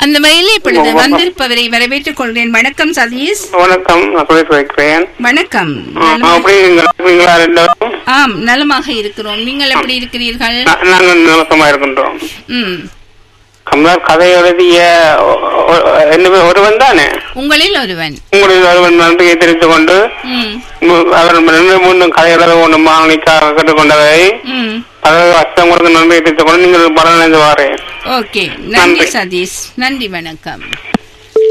அந்த வகையில் இப்பொழுது வந்திருப்பவரை வரவேற்றுக் கொள்கிறேன் வணக்கம் சதீஷ் வணக்கம் நான் சுரேஷ் வைக்கிறேன் வணக்கம் ஆ, அப்படி நீங்கள் இருக்கீங்களா ரெண்டும் ஆம் நலமாக இருக்கிறோம் நீங்கள் எப்படி இருக்கிறீர்கள் நா- நாங்கள் நிலசமா இருக்கின்றோம் ம் கமலார் கதை எழுதிய ஒ- ஒ- என்ன பேர்? ஒருவன் தானே உங்களில் ஒருவன் உங்களில் ஒருவன் நன்றியை தெரிவித்துக் கொண்டு ம் மு- அவர் ரெண்டு மூணு கதை எழுத ஒன்று மாணவிக்காக கேட்டுக்கொண்டதை ம் அதை அச்சம் கொடுத்து நன்றியை தெரிவித்துக் கொண்டு நீங்கள் பலனடைந்து வாரேன் ஓகே நன்றி நன்றி. சதீஷ் நன்றி வணக்கம்